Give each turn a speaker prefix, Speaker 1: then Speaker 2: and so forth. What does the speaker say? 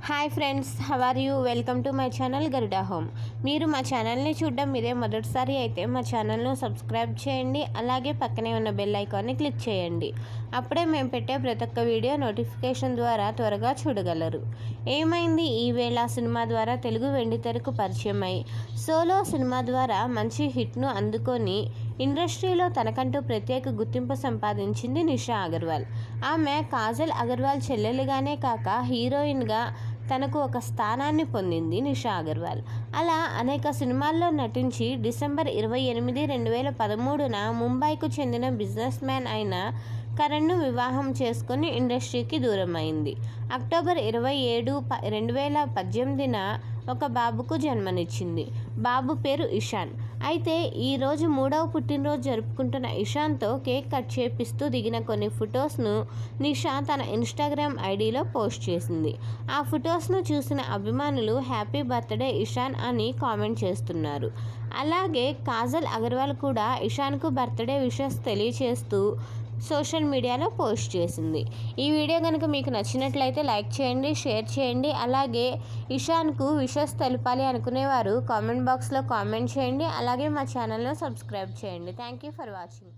Speaker 1: hi friends how are you welcome to my channel Garuda home మీరు మా ఛానల్ని చూడడం మీరే మొదటిసారి అయితే మా ఛానల్ను సబ్స్క్రైబ్ చేయండి అలాగే పక్కనే ఉన్న బెల్ ఐకాన్ని క్లిక్ చేయండి అప్పుడే మేము పెట్టే ప్రతి ఒక్క వీడియో నోటిఫికేషన్ ద్వారా త్వరగా చూడగలరు ఏమైంది ఈ వేళ సినిమా ద్వారా తెలుగు వెండితెరకు పరిచయం అయి సోలో సినిమా ద్వారా మంచి హిట్ను అందుకొని ఇండస్ట్రీలో తనకంటూ ప్రత్యేక గుర్తింపు సంపాదించింది నిషా అగర్వాల్ ఆమె కాజల్ అగర్వాల్ చెల్లెలుగానే కాక హీరోయిన్గా తనకు ఒక స్థానాన్ని పొందింది నిషా అగర్వాల్ అలా అనేక సినిమాల్లో నటించి డిసెంబర్ ఇరవై ఎనిమిది రెండు వేల పదమూడున ముంబైకు చెందిన బిజినెస్ మ్యాన్ అయిన కరణ్ను వివాహం చేసుకుని ఇండస్ట్రీకి దూరం అయింది అక్టోబర్ ఇరవై ఏడు ప రెండు వేల పద్దెనిమిదిన ఒక బాబుకు జన్మనిచ్చింది బాబు పేరు ఇషాన్ అయితే ఈరోజు మూడవ పుట్టినరోజు జరుపుకుంటున్న ఇషాన్తో కేక్ కట్ చేపిస్తూ దిగిన కొన్ని ఫొటోస్ను నిషా తన ఇన్స్టాగ్రామ్ ఐడిలో పోస్ట్ చేసింది ఆ ఫొటోస్ను చూసిన అభిమానులు హ్యాపీ బర్త్డే ఇషాన్ అని కామెంట్ చేస్తున్నారు అలాగే కాజల్ అగర్వాల్ కూడా ఇషాన్కు బర్త్డే విషెస్ తెలియచేస్తూ సోషల్ మీడియాలో పోస్ట్ చేసింది ఈ వీడియో కనుక మీకు నచ్చినట్లయితే లైక్ చేయండి షేర్ చేయండి అలాగే ఇషాన్కు విషెస్ తెలపాలి అనుకునేవారు కామెంట్ బాక్స్లో కామెంట్ చేయండి అలాగే మా ఛానల్ను సబ్స్క్రైబ్ చేయండి థ్యాంక్ యూ ఫర్ వాచింగ్